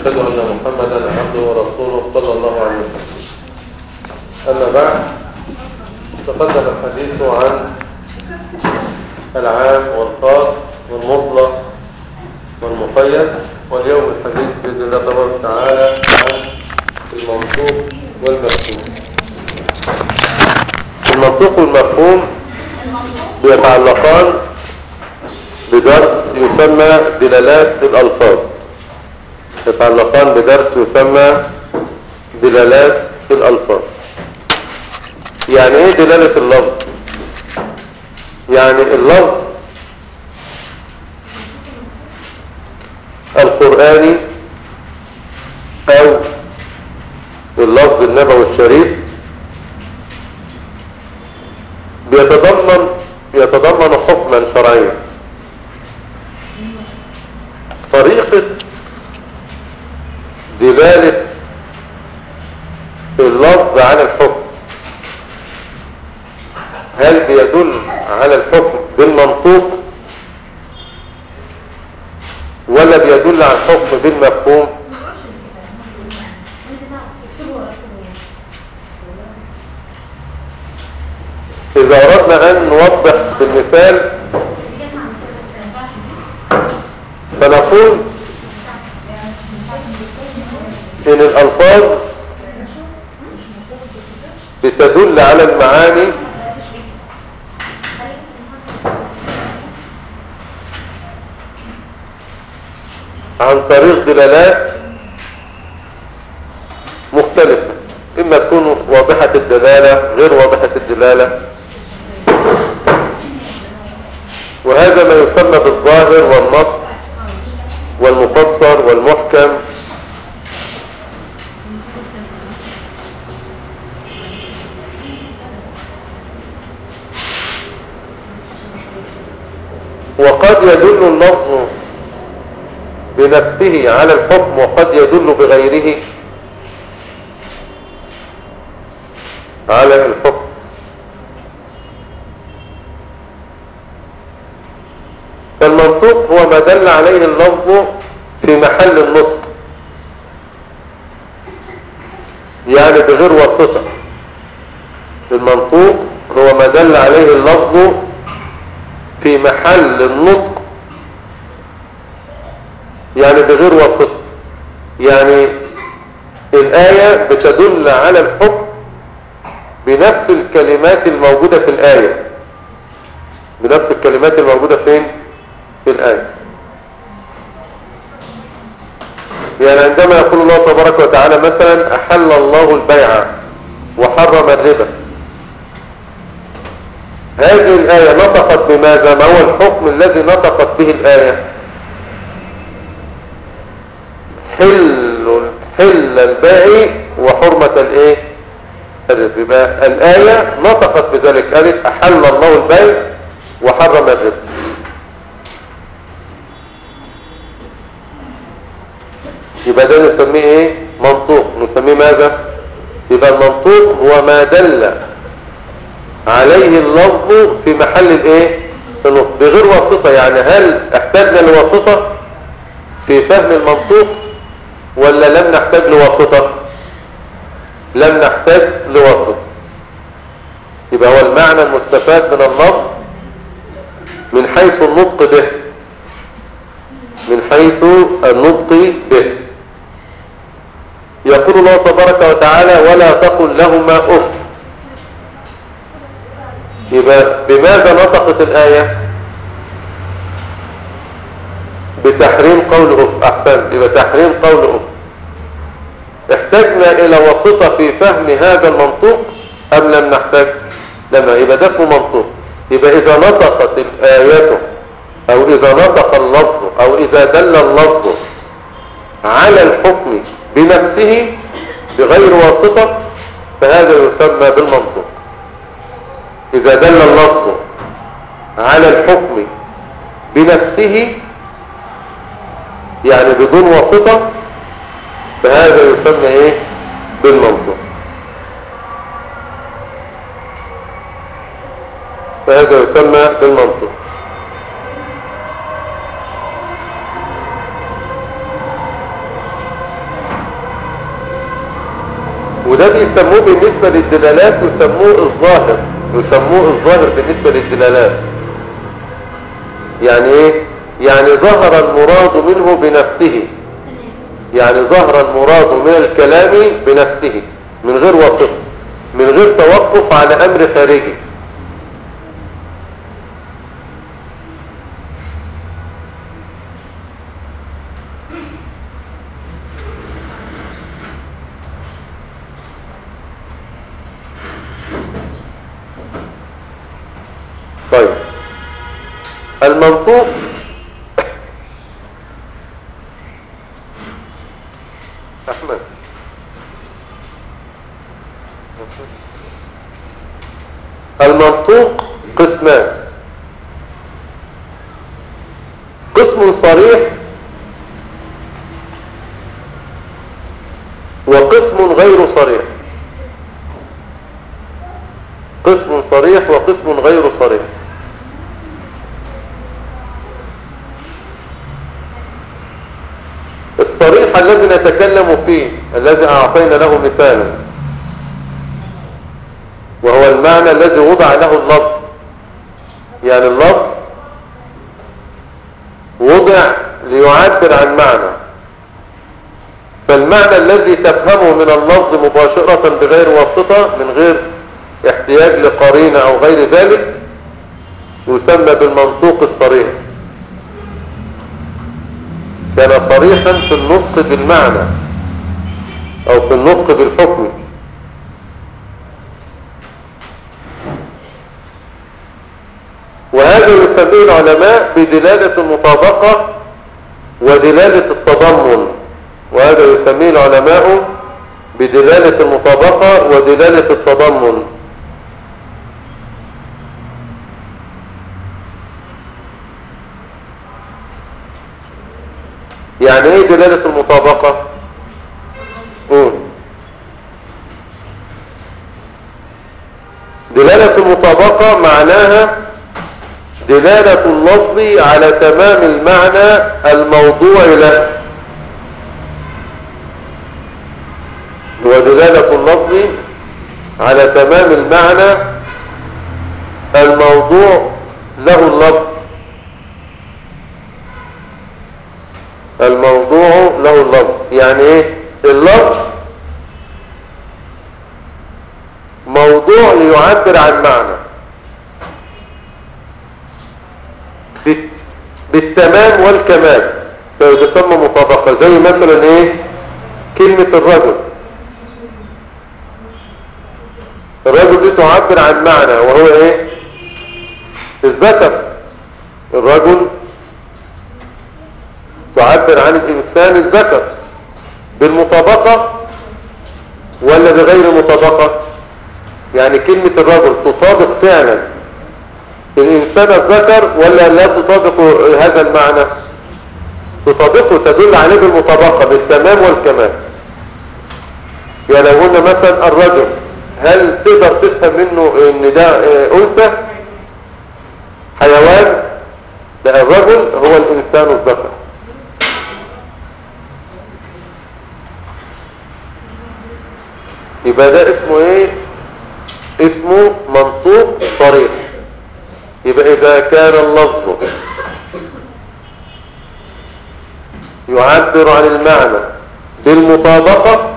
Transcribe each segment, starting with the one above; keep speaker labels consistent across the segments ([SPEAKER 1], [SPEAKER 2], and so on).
[SPEAKER 1] وأشهد أن محمدا عبده ورسوله صلى الله عليه وسلم أما بعد تقدم الحديث عن العام والخاص والمطلق والمقيد واليوم الحديث بإذن الله تبارك وتعالى عن المنطوق والمفهوم المنطوق والمفهوم بيتعلقان بدرس يسمى دلالات الألفاظ يتعلقان بدرس يسمى دلالات الألفاظ يعني ايه دلالة اللفظ يعني اللفظ القرآني او اللفظ النبوي الشريف بيتضمن يتضمن حكما شرعيا طريقة دلالة اللفظ على الحكم هل بيدل على الحكم بالمنطوق ولا بيدل على الحكم بالمفهوم إذا أردنا أن نوضح بالمثال فنقول إن الألفاظ بتدل على المعاني عن طريق دلالات مختلفة إما تكون واضحة الدلالة غير واضحة الدلالة وهذا ما يسمى بالظاهر والنص والمفسر والمحكم وقد يدل اللفظ بنفسه على الحكم وقد يدل بغيره على الحكم فالمنطوق هو ما دل عليه اللفظ في محل النطق يعني بغير واسطة المنطوق هو ما دل عليه اللفظ في محل النطق يعني بغير واسطة يعني الآية بتدل على الحكم بنفس الكلمات الموجودة في الآية بنفس الكلمات الموجودة فين في الآية يعني عندما يقول الله تبارك وتعالى مثلا أحل الله البيع وحرم الربا هذه الآية نطقت بماذا ما هو الحكم الذي نطقت به الآية حل حل البيع وحرمة الايه الربا يبقى الآية نطقت بذلك قالت أحل الله البيع وحرم الربا يبقى ده نسميه ايه منطوق نسميه ماذا يبقى المنطوق هو ما دل عليه اللفظ في محل الايه النطق بغير واسطة يعني هل احتاجنا لواسطة في فهم المنطوق ولا لم نحتاج لواسطة لم نحتاج لواسطة يبقى هو المعنى المستفاد من اللفظ من حيث النطق به من حيث النطق به يقول الله تبارك وتعالى ولا تقل لهما اف يبقى بماذا نطقت الآية بتحريم قول اف احسن يبقى تحريم قول اف احتاجنا الى واسطة في فهم هذا المنطوق ام لم نحتاج لما يبقى ده اسمه منطوق يبقى اذا نطقت الآية او اذا نطق اللفظ او اذا دل اللفظ على الحكم بنفسه بغير واسطة فهذا يسمى بالمنطوق اذا دل اللفظ على الحكم بنفسه يعني بدون واسطة فهذا يسمى ايه بالمنطوق فهذا يسمى بالمنطوق وده بيسموه بالنسبة للدلالات يسموه الظاهر يسموه الظاهر بالنسبة للدلالات يعني ايه يعني ظهر المراد منه بنفسه يعني ظهر المراد من الكلام بنفسه من غير واسطة من غير توقف على امر خارجي طيب المنطوق احمد المنطوق قسمان قسم صريح وقسم غير صريح قسم صريح وقسم غير صريح الصريح الذي نتكلم فيه الذي أعطينا له مثالا وهو المعنى الذي وضع له اللفظ يعني اللفظ وضع ليعبر عن معنى فالمعنى الذي تفهمه من اللفظ مباشرة بغير واسطة من غير احتياج لقرينة او غير ذلك يسمى بالمنطوق الصريح كان صريحا في النطق بالمعنى او في النطق بالحكم وهذا يسميه العلماء بدلالة المطابقة ودلالة التضمن وهذا يسميه العلماء بدلالة المطابقة ودلالة التضمن يعني ايه دلالة المطابقة قول دلالة المطابقة معناها دلالة اللفظ على تمام المعنى الموضوع له ودلالة اللفظ على تمام المعنى الموضوع له اللفظ الموضوع له اللفظ يعني ايه اللفظ موضوع ليعبر عن معنى بال- بالتمام والكمال فيتسمى مطابقة زي مثلا ايه كلمة الرجل الرجل دي تعبر عن معنى وهو ايه الذكر الرجل تعبر عن الإنسان الذكر بالمطابقة ولا بغير مطابقة يعني كلمة الرجل تطابق فعلا الإنسان الذكر ولا لا تطابق هذا المعنى تطابقه تدل عليه بالمطابقة بالتمام والكمال يعني لو قلنا مثلا الرجل هل تقدر تفهم منه ان ده آه، انثى حيوان لا الرجل هو الانسان الذكر يبقى ده اسمه ايه اسمه منطوق صريح يبقى اذا كان اللفظ يعبر عن المعنى بالمطابقة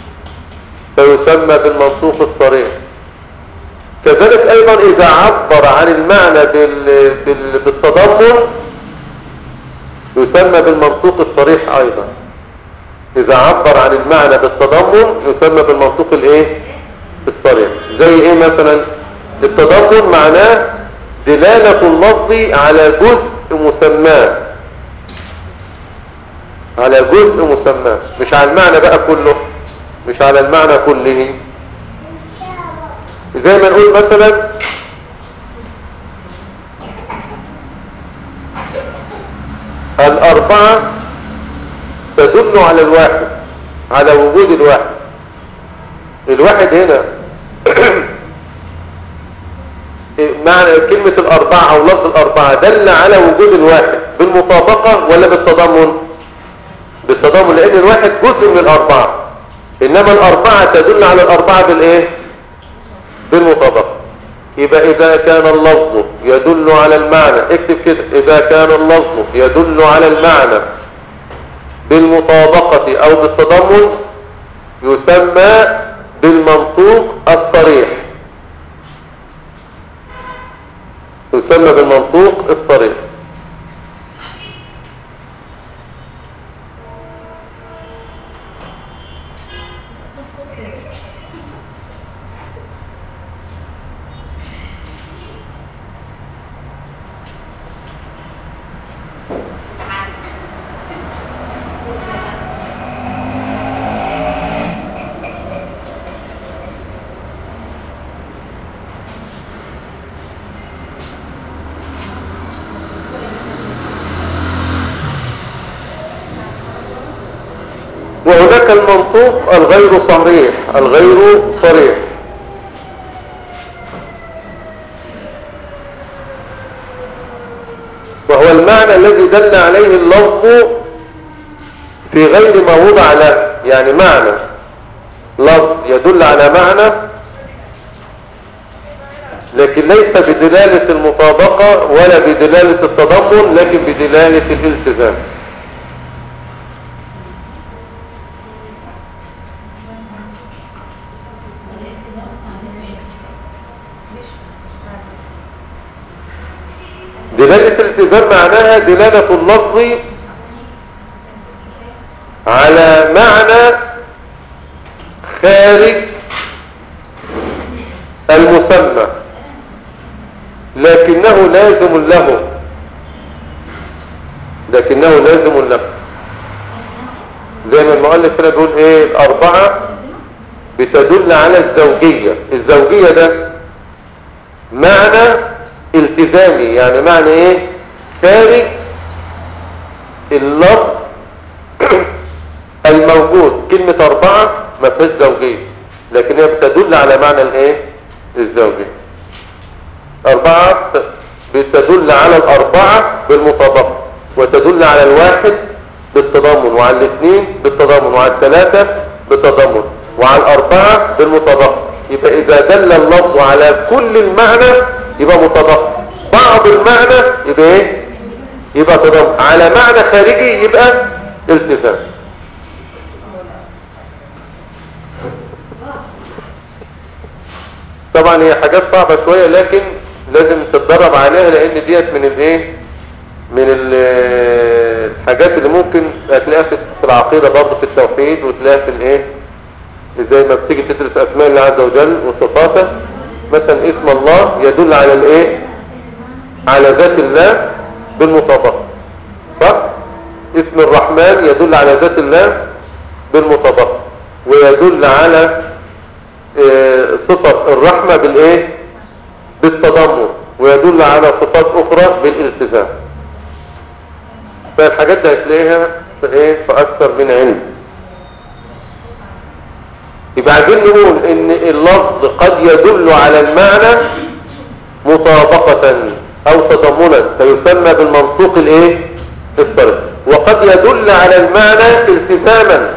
[SPEAKER 1] فيسمى بالمنطوق الصريح كذلك ايضا اذا عبر عن المعنى بال... بال... بالتضمن يسمى بالمنطوق الصريح ايضا اذا عبر عن المعنى بالتضمن يسمى بالمنطوق الايه الصريح زي ايه مثلا التضمن معناه دلالة اللفظ على جزء مسماه على جزء مسماه مش على المعنى بقى كله مش على المعنى كله زي ما نقول مثلا الأربعة تدل على الواحد على وجود الواحد الواحد هنا معنى كلمة الأربعة أو لفظ الأربعة دل على وجود الواحد بالمطابقة ولا بالتضمن بالتضمن لأن الواحد جزء من الأربعة انما الاربعة تدل على الاربعة بالايه بالمطابقة يبقى اذا كان اللفظ يدل على المعنى اكتب كده اذا كان اللفظ يدل على المعنى بالمطابقة او بالتضمن يسمى بالمنطوق الصريح يسمى بالمنطوق الصريح وهناك المنطوق الغير صريح الغير صريح وهو المعنى الذي دل عليه اللفظ في غير ما وضع له يعني معنى لفظ يدل على معنى لكن ليس بدلالة المطابقة ولا بدلالة التضمن لكن بدلالة الالتزام دلالة الالتزام معناها دلالة اللفظ على معنى خارج المسمى لكنه لازم له لكنه لازم له زي ما المؤلف هنا بيقول ايه الاربعة بتدل على الزوجية الزوجية ده معنى التزامي يعني معنى ايه خارج اللفظ الموجود كلمة اربعة ما فيهاش زوجية لكن هي بتدل على معنى الايه الزوجية اربعة بتدل على الاربعة بالمطابقة وتدل على الواحد بالتضامن وعلى الاثنين بالتضامن وعلى الثلاثة بالتضامن وعلى الاربعة بالمطابقة يبقى اذا دل اللفظ على كل المعنى يبقى مطابقة بعض المعنى يبقى ايه يبقى تضامن على معنى خارجي يبقى التزام طبعا هي حاجات صعبة شوية لكن لازم تتدرب عليها لان ديت من الايه من ال- الحاجات اللي ممكن هتلاقيها في في العقيدة برضه في التوحيد وتلاقيها في الايه زي ما بتيجي تدرس اسماء الله عز وجل وصفاته مثلا اسم الله يدل على الايه على ذات الله بالمطابقة صح اسم الرحمن يدل على ذات الله بالمطابقة ويدل على آه، صفة الرحمة بالايه بالتضمن ويدل على صفات اخرى بالالتزام فالحاجات دي هتلاقيها في ايه في اكثر من علم يبقى عايزين نقول ان اللفظ قد يدل على المعنى مطابقة او تضمنا فيسمى بالمنطوق الايه الصريح وقد يدل على المعنى التزاما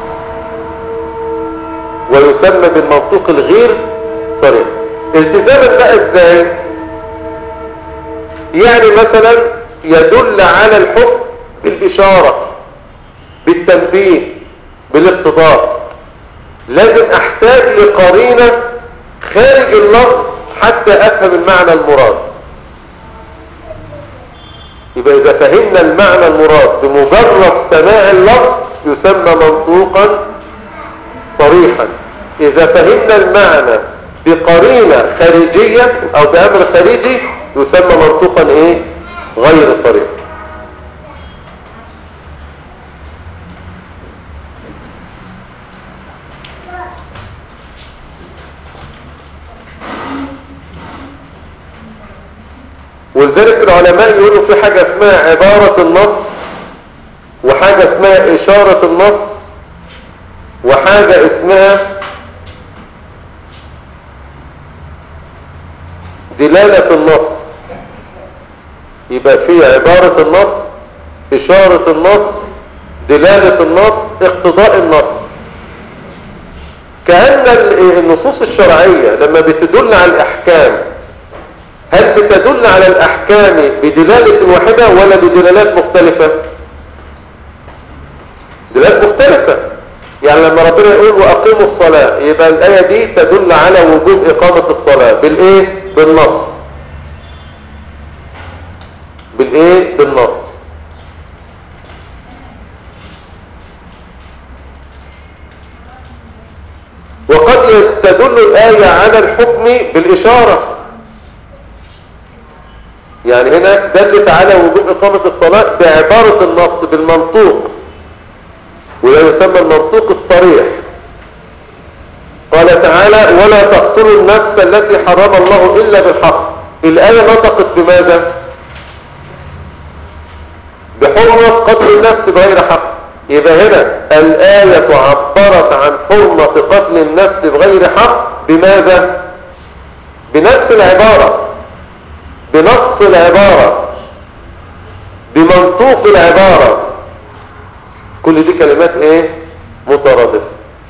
[SPEAKER 1] ويسمى بالمنطوق الغير صريح التزاما بقى ازاي يعني مثلا يدل على الحكم بالإشارة بالتنبيه بالاقتضاء لازم احتاج لقرينة خارج اللفظ حتى افهم المعنى المراد يبقى اذا فهمنا المعنى المراد بمجرد سماع اللفظ يسمى منطوقا صريحا اذا فهمنا المعنى بقرينة خارجية او بامر خارجي يسمى منطوقا ايه غير صريح ولذلك العلماء يقولوا في حاجة اسمها عبارة النص وحاجة اسمها إشارة النص وحاجة اسمها دلالة النص يبقى في عبارة النص إشارة النص دلالة النص اقتضاء النص كأن ال- النصوص الشرعية لما بتدل على الأحكام هل بتدل على الأحكام بدلالة واحدة ولا بدلالات مختلفة دلالات مختلفة يعني لما ربنا يقول وأقيموا الصلاة يبقى الآية دي تدل على وجوب إقامة الصلاة بالإيه؟ بالنص بالإيه؟ بالنص وقد تدل الآية على الحكم بالإشارة يعني هنا دلت على وجوب إقامة الصلاة بعبارة النص بالمنطوق ولا يسمى المنطوق الصريح قال تعالى ولا تقتلوا النفس التي حرم الله إلا بالحق الآية نطقت بماذا بحرمة قتل النفس بغير حق يبقى هنا الآية عبرت عن حرمة قتل النفس بغير حق بماذا بنفس العبارة بنص العبارة بمنطوق العبارة كل دي كلمات ايه مترادفة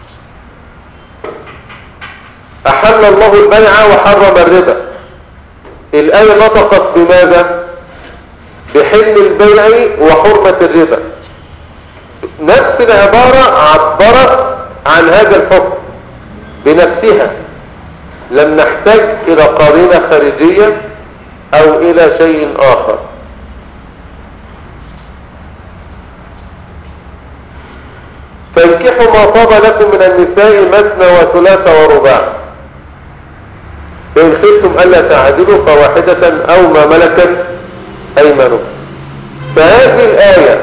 [SPEAKER 1] احل الله البيع وحرم الربا الآية نطقت بماذا بحل البيع وحرمة الربا نفس العبارة عبرت عن هذا الحكم بنفسها لم نحتاج إلى قرينة خارجية أو إلى شيء آخر فانكحوا ما طاب لكم من النساء مثنى وثلاث ورباع فإن خفتم ألا تعدلوا فواحدة أو ما ملكت أيمانكم فهذه الآية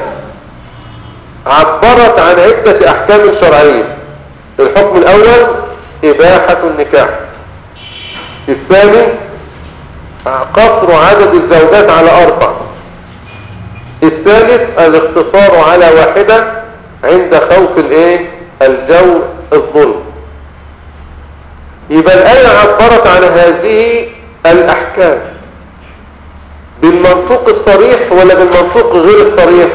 [SPEAKER 1] عبرت عن عدة أحكام شرعية الحكم الأول إباحة النكاح الثاني قصر عدد الزوجات على أربع الثالث الاقتصار على واحدة عند خوف الايه الجو الظلم يبقى الآية عبرت عن هذه الأحكام بالمنطوق الصريح ولا بالمنطوق غير الصريح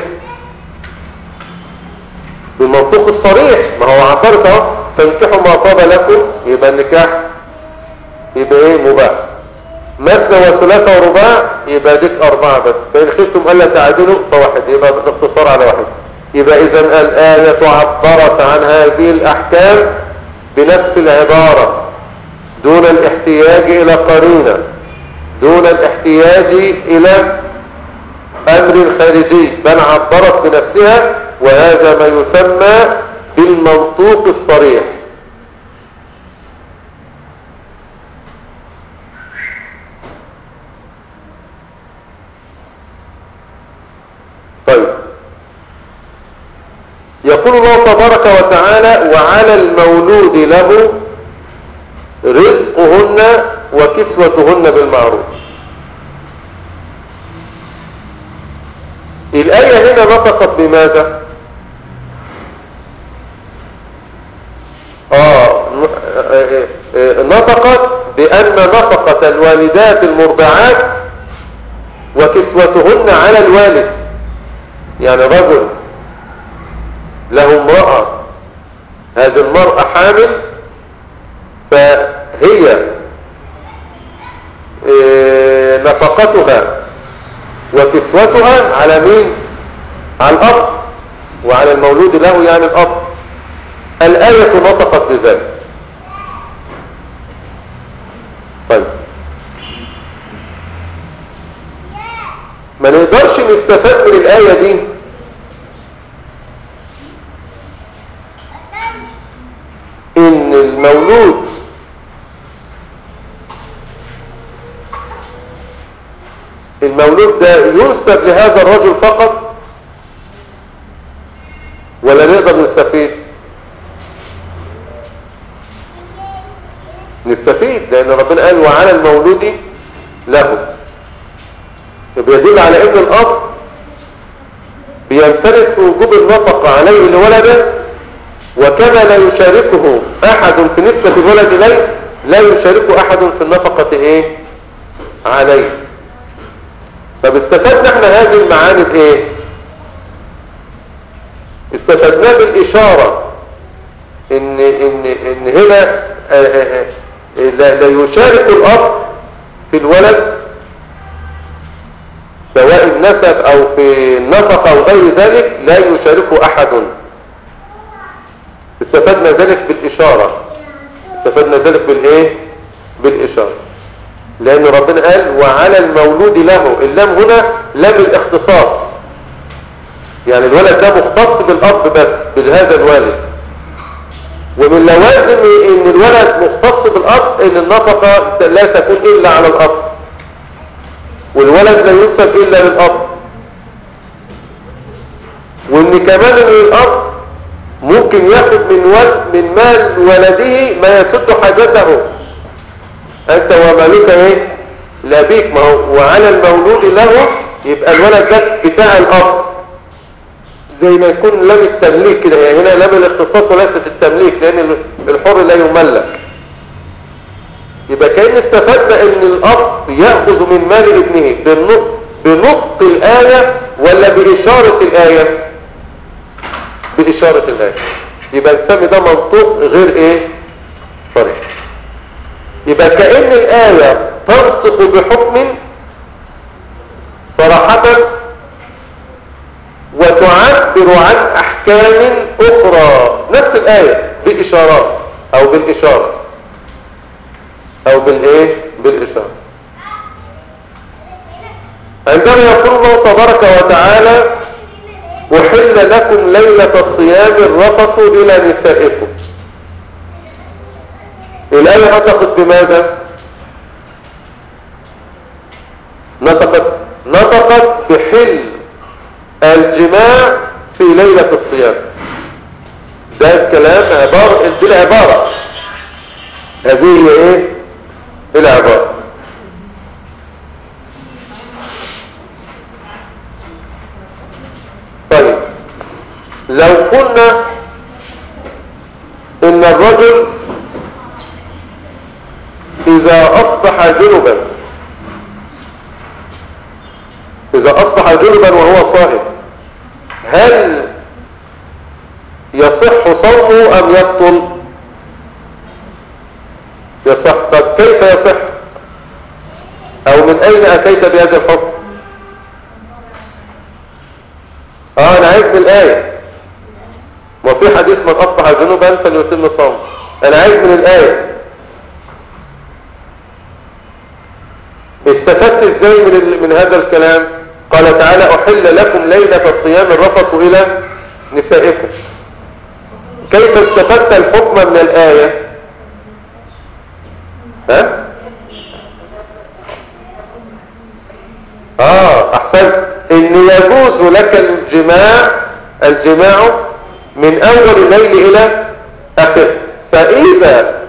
[SPEAKER 1] بالمنطوق الصريح ما هو عبرت اهو تنكحوا ما طاب لكم يبقى النكاح يبقى ايه مباح مثنى وثلاثة ورباع يبقى ديك أربعة بس فإن خفتم ألا تعدلوا فواحد يبقى الاقتصار على واحد يبقى إذا الآية عبرت عن هذه الأحكام بنفس العبارة دون الاحتياج إلى قرينة دون الاحتياج إلى أمر خارجي بل عبرت بنفسها وهذا ما يسمى بالمنطوق الصريح طيب يقول الله تبارك وتعالى وعلى المولود له رزقهن وكسوتهن بالمعروف الآية هنا نطقت بماذا آه نطقت بأن نفقة الوالدات المرضعات وكسوتهن على الوالد يعني رجل له امرأة هذه المرأة حامل فهي نفقتها وكسوتها على مين على الأب وعلى المولود له يعني الأب الآية نطقت بذلك طيب ما نقدرش نستفاد من الآية دي ان المولود المولود ده ينسب لهذا الرجل فقط ولا نقدر نستفيد نستفيد لان ربنا قال وعلى المولود له بيدل على ان الاب بيمتلك في وجوب النفقه عليه لولده وكما لا يشاركه احد في نسبة الولد اليه لا يشاركه احد في النفقة ايه عليه طب استفدنا احنا هذه المعاني بايه استفدنا بالاشارة ان ان ان هنا آه، آه، آه، لا لا يشارك الاب في الولد سواء النسب او في النفقه او غير ذلك لا يشاركه احد استفدنا ذلك بالاشاره استفدنا ذلك بالايه بالاشاره لان ربنا قال وعلى المولود له اللام هنا لام الاختصاص يعني الولد ده مختص بالاب بس بهذا الوالد ومن لوازم ان الولد مختص بالاب ان النفقه لا تكون الا على الاب والولد لا ينسب الا للاب وان كمان ان الاب ممكن ياخد من ول من مال ولده ما يسد حاجته انت ومالك ايه لابيك ما هو وعلى المولود له يبقى الولد ده بتاع الاب زي ما يكون لام التمليك كده يعني هنا لام الاختصاص وليست التمليك لان الحر لا يملك يبقى كأن استفدنا ان الاب يأخذ من مال ابنه بالنطق بنطق الآية ولا بإشارة الآية بإشارة الآية يبقى نسمي ده منطوق غير ايه صريح يبقى كأن الآية تنطق بحكم صراحة وتعبر عن أحكام أخرى نفس الآية بإشارات أو بالإشارة أو بالإيه بالإشارة عندما يقول الله تبارك وتعالى أحل لكم ليلة الصيام الرفث إلى نسائكم الآية نطقت بماذا نطقت نطقت بحل الجماع في ليلة الصيام ده الكلام عبارة دي العبارة هذه هي ايه العبارة طيب لو قلنا ان الرجل اذا اصبح جنبا اذا اصبح جنبا وهو صائم هل يصح صومه ام يبطل يصح طب كيف يصح او من اين اتيت بهذا الحكم اه انا عايز من الايه وفي حديث من اصبح جنبا فليتم صومه انا عايز من الايه استفدت ازاي من, ال... من هذا الكلام قال تعالى احل لكم ليلة الصيام الرفث الى نسائكم كيف استفدت الحكم من الآية ها اه احسنت ان يجوز لك الجماع الجماع من اول الليل الى اخره فاذا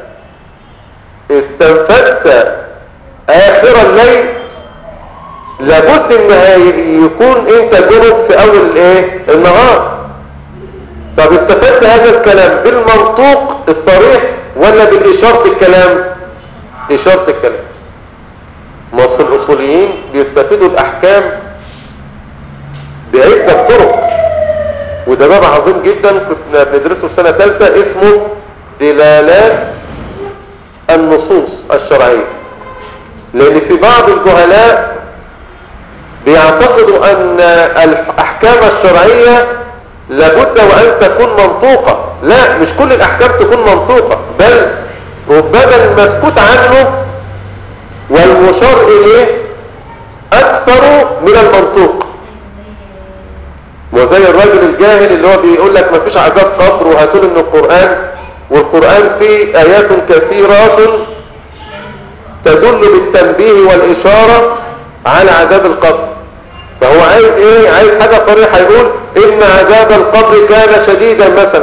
[SPEAKER 1] استنفدت اخر الليل لابد ان يكون انت جنب في اول الايه النهار طب استفدت هذا الكلام بالمنطوق الصريح ولا بالاشاره الكلام اشاره الكلام مصر الاصوليين بيستفيدوا الاحكام بعده طرق وده باب عظيم جدا كنا بندرسه في سنه ثالثه اسمه دلالات النصوص الشرعيه لان في بعض الجهلاء بيعتقدوا ان الاحكام الشرعية لابد وان تكون منطوقة لا مش كل الاحكام تكون منطوقة بل ربما المسكوت عنه والمشار اليه اكثر من المنطوق وزي الراجل الجاهل اللي هو بيقول لك مفيش عذاب قبر وهاتوا من القرآن والقرآن فيه ايات كثيرات تدل بالتنبيه والاشارة على عذاب القبر فهو عايز ايه عايز حاجة صريحة يقول ان عذاب القبر كان شديدا مثلا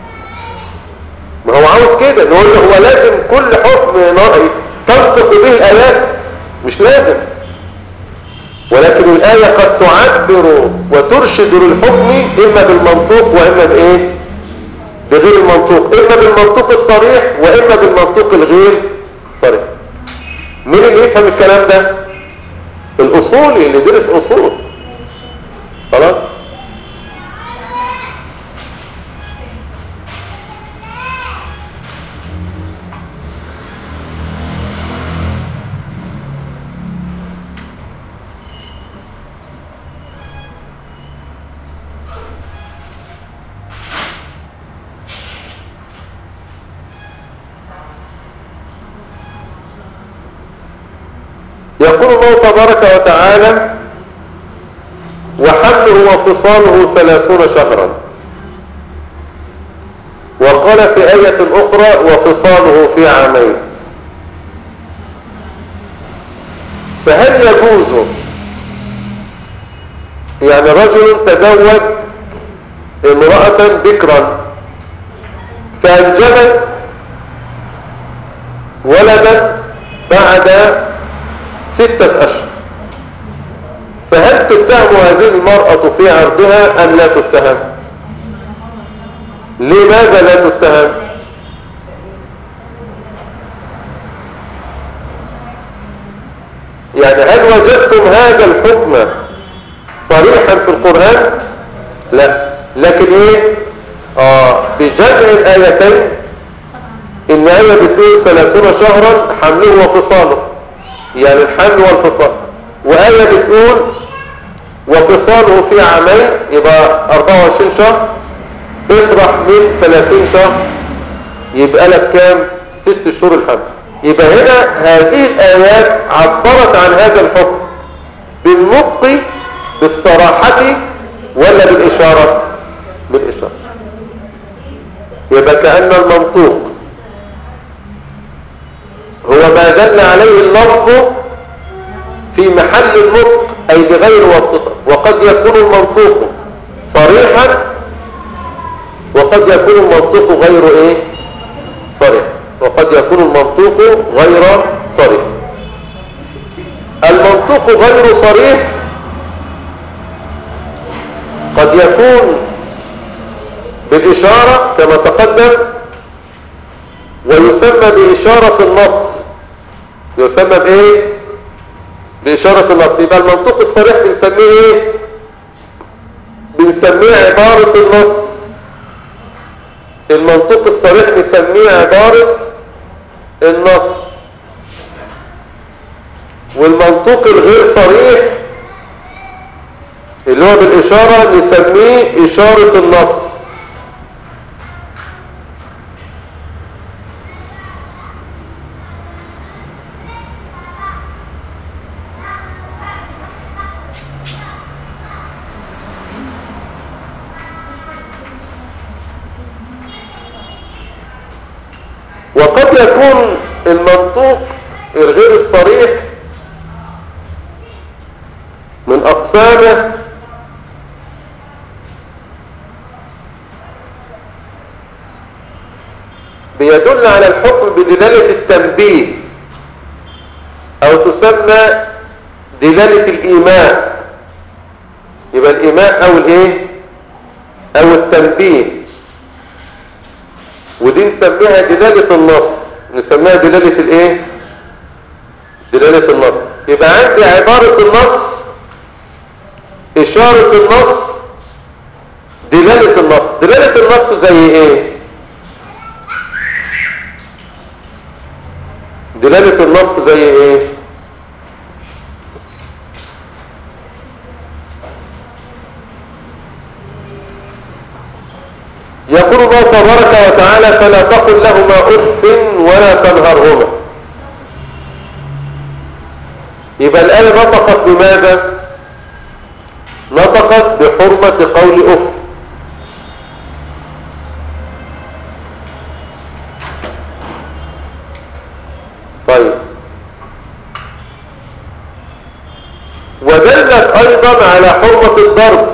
[SPEAKER 1] ما هو عاوز كده نقول له هو لازم كل حكم تنطق به الايات مش لازم ولكن الآية قد تعبر وترشد للحكم إما بالمنطوق وإما بإيه بغير المنطوق إما بالمنطوق الصريح وإما بالمنطوق الغير صريح مين اللي يفهم الكلام ده الاصولي اللي درس اصول خلاص تبارك وتعالى وحمله وفصاله ثلاثون شهرا وقال في آية أخرى وفصاله في عامين فهل يجوز يعني رجل تزوج امرأة بكرا فأنجبت ولدا بعد ستة أشهر فهل تتهم هذه المرأة في عرضها أم لا تتهم لماذا لا تتهم يعني هل وجدتم هذا الحكم صريحا في القرآن لا لكن ايه اه في جمع الايتين ان آية بتقول ثلاثون شهرا حمله وفصاله يعني الحمل والفصال وآية بتقول وفصاله في عامين يبقى 24 شهر اطرح من 30 شهر يبقى لك كام ست شهور الحمل يبقى هنا هذه الآيات عبرت عن هذا الحكم بالنطق بالصراحة ولا بالإشارة بالإشارة يبقى كأن المنطوق هو ما دل عليه اللفظ في محل النطق أي بغير واسطة وقد يكون المنطوق صريحا وقد يكون المنطوق غير ايه صريح وقد يكون المنطوق غير صريح المنطوق غير صريح قد يكون بالإشارة كما تقدم ويسمى بإشارة النص يسمى بإيه بإشارة النص يبقى المنطوق الصريح بنسميه إيه بنسميه عبارة النص المنطوق الصريح نسميه عبارة النص والمنطوق الغير صريح اللي هو بالإشارة نسميه إشارة النص وقد يكون المنطوق الغير الصريح من أقسامه بيدل على الحكم بدلالة التنبيه أو تسمى دلالة الإيماء يبقى الإيماء أو الإيه أو التنبيه ودي نسميها دلالة النص نسميها دلالة الايه دلالة النص يبقى عندي عبارة النص اشارة النص دلالة النص دلالة النص زي ايه دلالة النص زي ايه يقول الله تبارك وتعالى فلا تقل لهما اف ولا تنهرهما يبقى الآية نطقت بماذا نطقت بحرمة قول اف طيب ودلت ايضا على حرمة الضرب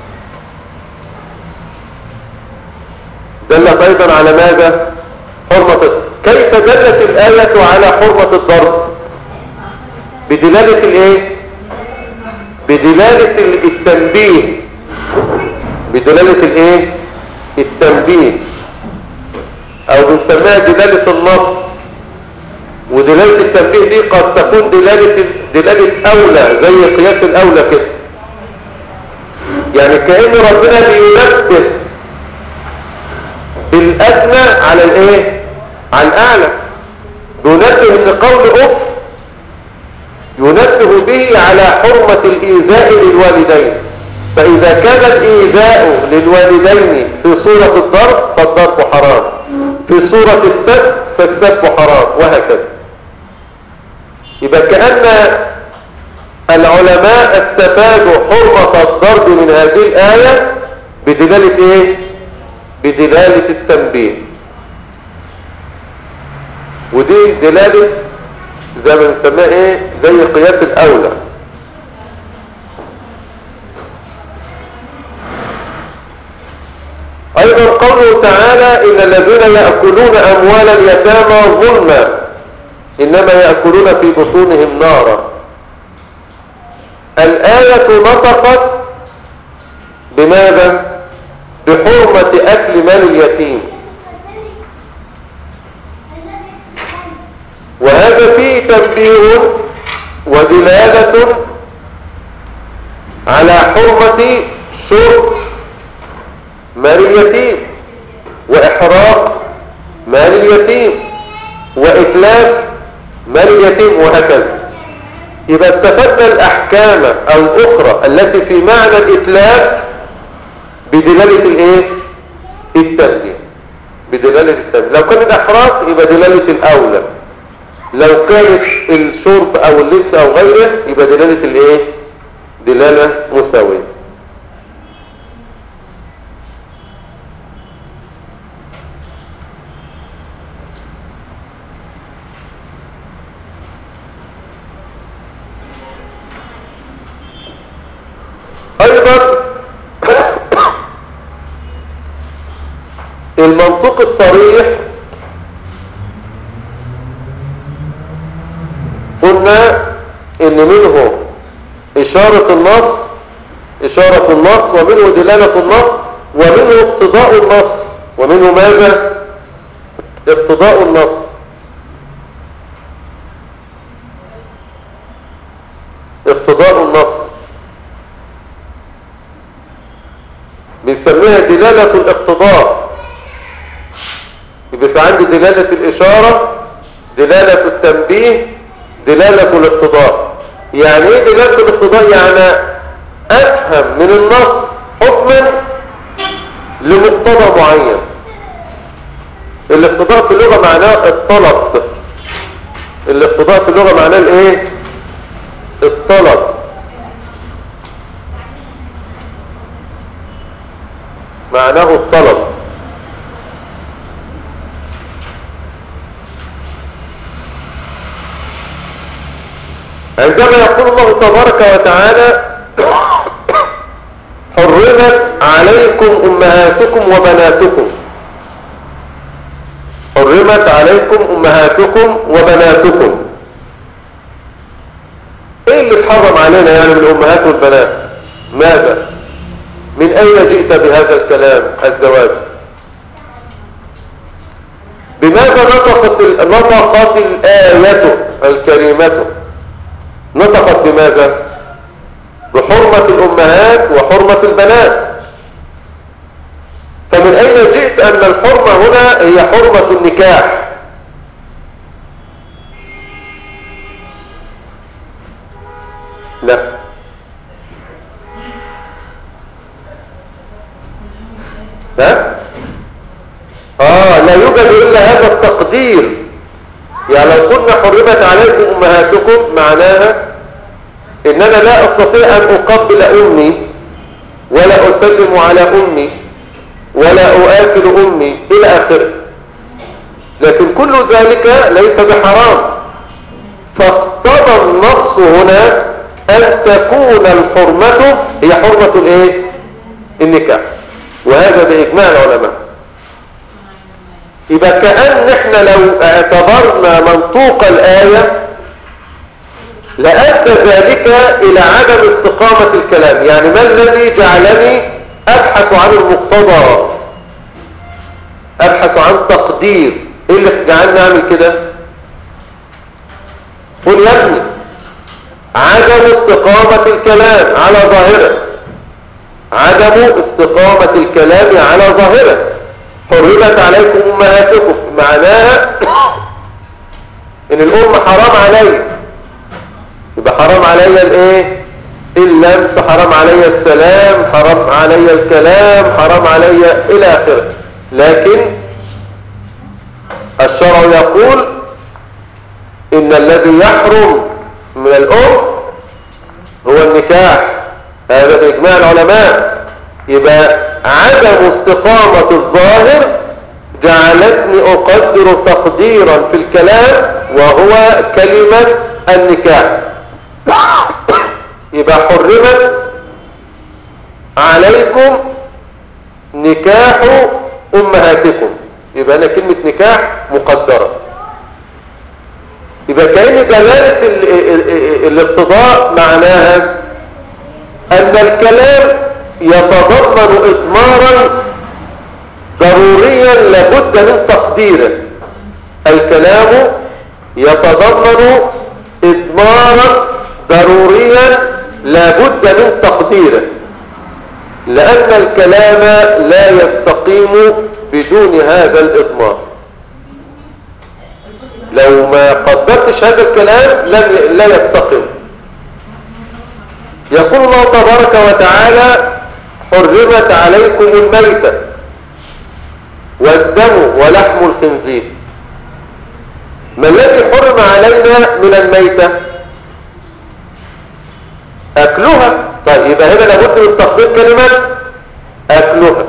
[SPEAKER 1] دلت ايضا على ماذا حرمة كيف دلت الآية على حرمة الضرب بدلالة الايه بدلالة التنبيه بدلالة الايه التنبيه او بنسميها دلالة النص ودلالة التنبيه دي قد تكون دلالة دلالة اولى زي قياس الاولى كده يعني كأن ربنا بينبه بالأدنى على الايه على الأعلى ينبه ان قول أف ينبه به على حرمة الإيذاء للوالدين فإذا كان الإيذاء للوالدين في صورة الضرب فالضرب حرام في صورة السب فالسب حرام وهكذا يبقى كأن العلماء استفادوا حرمة الضرب من هذه الآية بدلالة ايه بدلالة التنبيه ودي دلالة زي ما بنسميها ايه زي قياس الاولى ايضا قوله تعالى ان الذين يأكلون اموال اليتامى ظلما انما يأكلون في بطونهم نارا الآية نطقت بماذا بحرمة اكل مال اليتيم وهذا فيه تنبيه ودلالة على حرمة شرب مال اليتيم وإحراق مال اليتيم وإتلاف مال اليتيم وهكذا يبقى استفدنا الأحكام الأخرى التي في معنى الإتلاف بدلالة الإيه؟ التنبيه بدلالة التنبيه لو كان الإحراق يبقى دلالة الأولى لو كانت الشرب او اللبس او غيره يبقى دلالة الايه دلالة مساوية ايضا المنطق الصريح قلنا ان منه اشارة النص اشارة النص ومنه دلالة النص ومنه اقتضاء النص ومنه ماذا اقتضاء النص اقتضاء النص بنسميها دلالة الاقتضاء يبقى في عندي دلالة الاشارة دلالة التنبيه دلالة الاقتضاء يعني ايه دلالة الاقتضاء يعني افهم من النص حكما لمقتضى معين الاقتضاء في اللغة معناه الطلب الاقتضاء في اللغة معناه الايه الطلب معناه الطلب عندما يقول الله تبارك وتعالى حرمت عليكم أمهاتكم وبناتكم حرمت عليكم أمهاتكم وبناتكم ايه اللي اتحرم علينا يعني من الأمهات والبنات ماذا من أين جئت بهذا الكلام الزواج بماذا نطقت نطقت الآية الكريمة نطقت بماذا بحرمة الأمهات وحرمة البنات فمن أين جئت أن الحرمة هنا هي حرمة النكاح لا ها آه لا يوجد إلا هذا التقدير يعني لو قلنا حرمت عليكم أمهاتكم معناها إن أنا لا أستطيع أن أقبل أمي ولا أسلم على أمي ولا أؤكل أمي إلى آخره لكن كل ذلك ليس بحرام فاقتضى النص هنا أن تكون الحرمة هي حرمة الإيه؟ النكاح وهذا بإجماع العلماء يبقى كأن احنا لو اعتبرنا منطوق الآية لأدى ذلك إلى عدم استقامة الكلام يعني ما الذي جعلني أبحث عن المقتضى أبحث عن تقدير إيه اللي جعلني أعمل كده قل يا ابني عدم استقامة الكلام على ظاهره عدم استقامة الكلام على ظاهره حرمت عليكم أمهاتكم معناها إن الأم حرام علي يبقى حرام علي الايه اللمس حرام علي السلام حرام علي الكلام حرام علي الى اخره لكن الشرع يقول ان الذي يحرم من الام هو النكاح هذا بإجماع العلماء يبقى عدم استقامة الظاهر جعلتني أقدر تقديرا في الكلام وهو كلمة النكاح يبقى حرمت عليكم نكاح أمهاتكم يبقى أنا كلمة نكاح مقدرة يبقى كأن دلالة الاقتضاء معناها أن الكلام يتضمن إضمارا ضروريا لابد من تقديره الكلام يتضمن إضمارا ضروريا لابد من تقديره لأن الكلام لا يستقيم بدون هذا الإضمار لو ما قدرتش هذا الكلام لن لا يستقيم يقول الله تبارك وتعالى حرمت عليكم الميتة والدم ولحم الخنزير ما الذي حرم علينا من الميتة أكلها طيب يبقى هنا لابد من تخصيص كلمة أكلها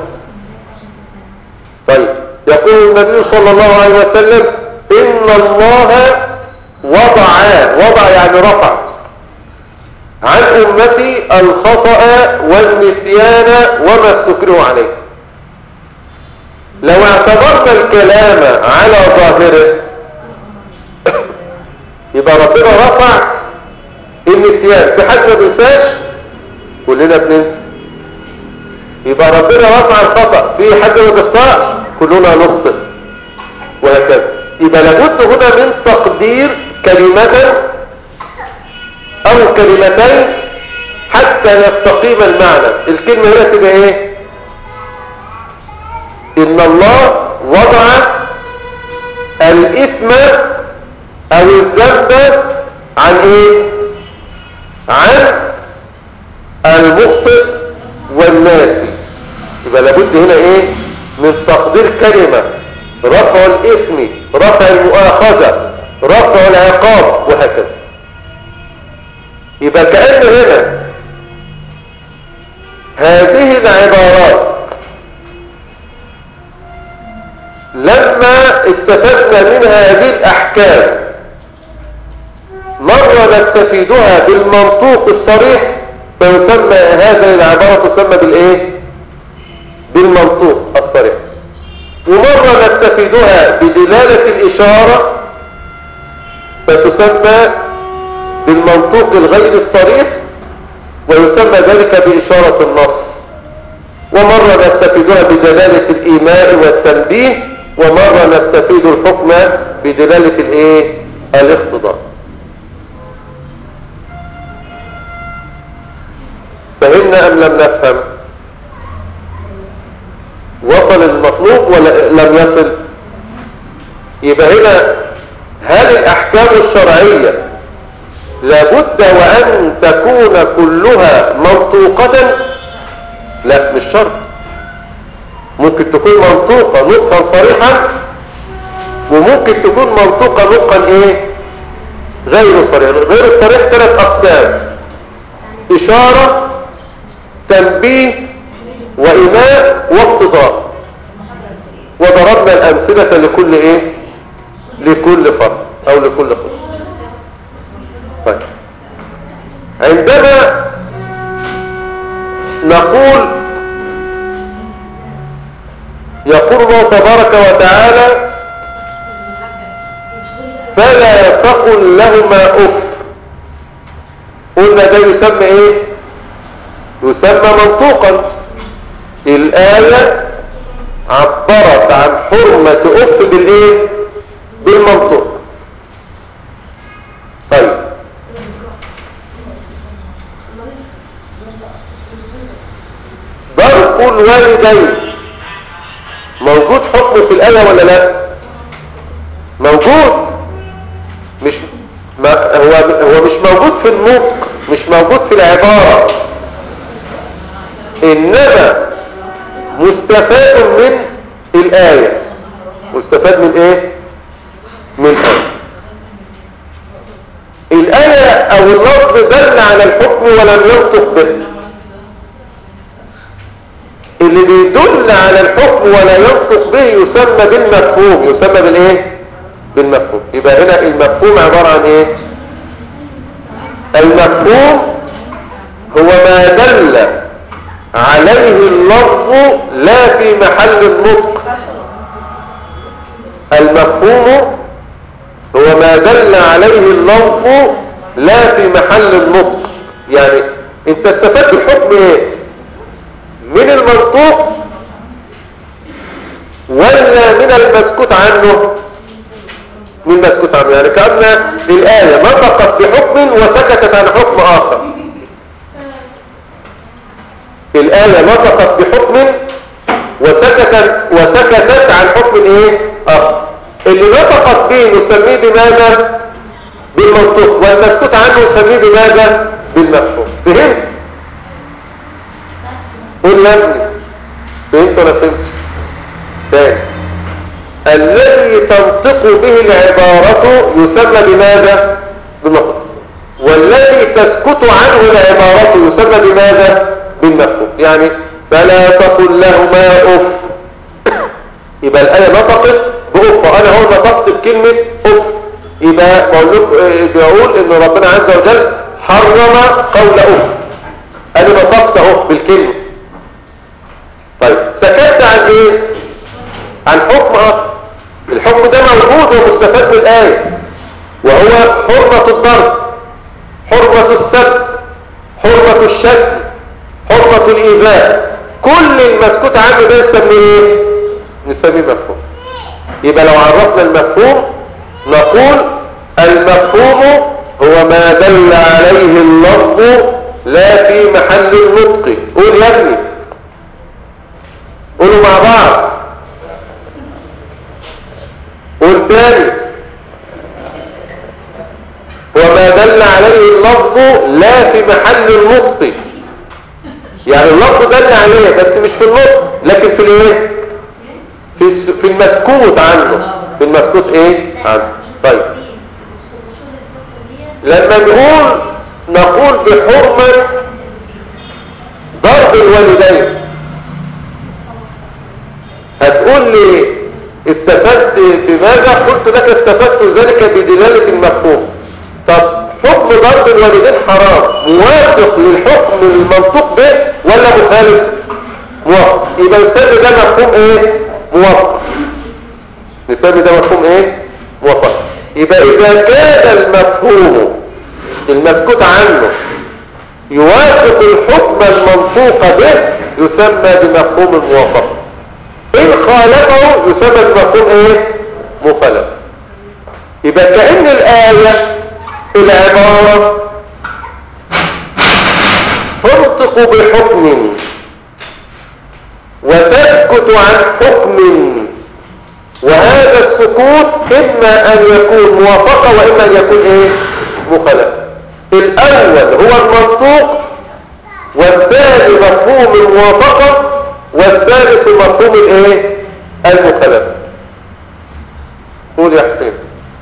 [SPEAKER 1] طيب يقول النبي صلى الله عليه وسلم إن الله وضع وضع يعني رفع عن أمتي الخطأ والنسيان وما استكرهوا عليه لو اعتبرنا الكلام على ظاهره يبقى ربنا رفع النسيان في حد ما بينساش كلنا بننسى يبقى ربنا رفع الخطأ في حد ما بيخطأش كلنا نخطئ وهكذا يبقى لابد هنا من تقدير كلمة او كلمتين حتى يستقيم المعنى الكلمة هنا تبقى ايه ان الله وضع الاثم او الذنب عن ايه عن المخطئ والناسي يبقى لابد هنا ايه من تقدير كلمة رفع الاثم رفع المؤاخذة رفع العقاب وهكذا يبقى كأن هنا هذه العبارات لما استفدنا منها هذه الأحكام مرة نستفيدها بالمنطوق الصريح فيسمى هذه العبارة تسمى بالإيه؟ بالمنطوق الصريح ومرة نستفيدها بدلالة الإشارة فتسمى بالمنطوق الغير الصريح ويسمى ذلك بإشارة النص ومرة نستفيدها بدلالة الإيماء والتنبيه ومرة نستفيد الحكم بدلالة الايه الاقتضاء فهمنا ام لم نفهم وصل المطلوب ولا لم يصل يبقى هنا هل الاحكام الشرعية لابد وان تكون كلها منطوقة لا مش شرط ممكن تكون منطوقة نطقا صريحا وممكن تكون منطوقة نطقا ايه غير صريح غير الصريح ثلاث اقسام اشارة تنبيه وإيماء واقتضاء وضربنا الأمثلة لكل ايه لكل فرد او لكل فرد طيب عندما نقول يقول الله تبارك وتعالى فلا تقل لهما اف قلنا ده يسمى ايه يسمى منطوقا الآية عبرت عن حرمة اف بالايه بالمنطوق طيب برق الوالدين موجود حكم في الآية ولا لا موجود مش ما هو هو مش موجود في النطق مش موجود في العبارة إنما مستفاد من الآية مستفاد من ايه من الآية الآية او اللفظ دل على الحكم ولم ينطق به اللي بيدل على الحكم ولا ينطق به يسمى بالمفهوم يسمى بالايه بالمفهوم يبقى هنا المفهوم عبارة عن ايه المفهوم هو ما دل عليه اللفظ لا في محل النطق المفهوم هو ما دل عليه اللفظ لا في محل النطق يعني انت استفدت الحكم ايه من المنطوق ولا من المسكوت عنه من المسكوت عنه يعني كأن الآية نطقت بحكم وسكتت عن حكم آخر الآية نطقت بحكم وسكتت وسكتت عن حكم ايه آخر اللي نطقت به نسميه بماذا بالمنطوق والمسكوت عنه نسميه بماذا بالمفهوم فهمت قول يا ابني فهمت ولا فهمت ثاني الذي تنطق به العبارة يسمى بماذا بالمفهوم والذي تسكت عنه العبارة يسمى بماذا بالمفهوم يعني فلا تقل لهما اف يبقى الآية نطقت بأف أنا هو نطقت بكلمة أف يبقى بقول لكم بيقول إن ربنا عز وجل حرم قول أف أنا نطقت أف بالكلمة طيب سكت عن إيه؟ عن حكم آخر الحكم ده موجود ومستفاد من الآية وهو حرمة الضرب حرمة السب حرمة الشد حرمة الإيذاء كل المسكوت عنه ده نسميه ايه؟ نسميه مفهوم يبقى لو عرفنا المفهوم نقول المفهوم هو ما دل عليه اللفظ لا في محل النطق قول يا ابني قولوا مع بعض قول تاني وما دل عليه اللفظ لا في محل النطق يعني اللفظ دل عليه بس مش في النطق لكن في الايه في في المسكوت عنه في المسكوت ايه عنه طيب لما نقول نقول بحرمة ضرب الوالدين هتقول لي استفدت بماذا قلت لك استفدت ذلك بدلالة المفهوم طب حكم ضرب الوالدين حرام موافق للحكم المنطوق به ولا مخالف موافق يبقى السبب ده مفهوم ايه موافق السبب ده مفهوم ايه موافق يبقى اذا كان المفهوم المسكوت عنه يوافق الحكم المنطوق به يسمى بمفهوم الموافقه إن خالفه يسمى بمفهوم إيه؟ مخالف يبقى كأن الآية العبارة تنطق بحكم وتسكت عن حكم وهذا السكوت إما أن يكون موافقة وإما أن يكون إيه؟ مخالف الأول هو المنطوق والثاني مفهوم الموافقة والثالث مفهوم الايه المخالفه قول يا حسين